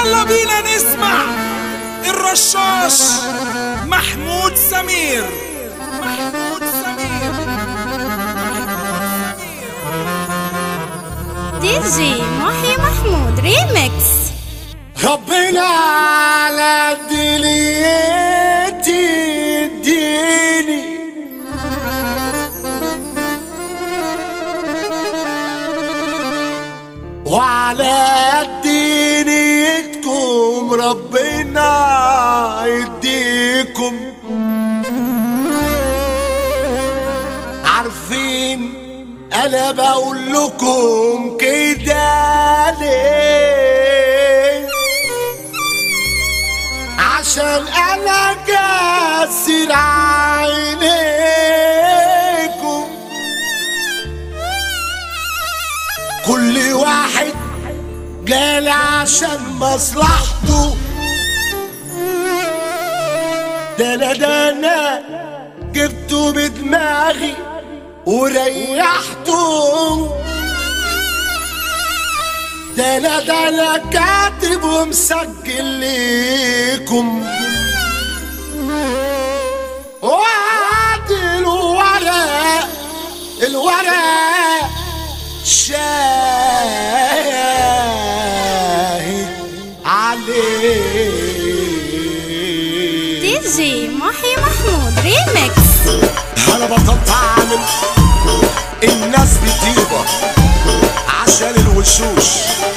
يلا بينا نسمع الرشاش محمود سمير محمود سمير دي جي محي محمود ريمكس ربنا على دنيتي اديني وعلى دينيتكم ربنا يديكم عارفين انا بقول لكم كده ليه عشان انا كاسر عينيكم كل واحد جالي عشان مصلحته ده انا ده انا جبته بدماغي وريحته ده انا ده انا كاتب ومسجل ليكم وادي الورق الورق شاهد عليه دي جي محي محمود ريمكس انا بطلت اعمل الناس بطيبة عشان الوشوش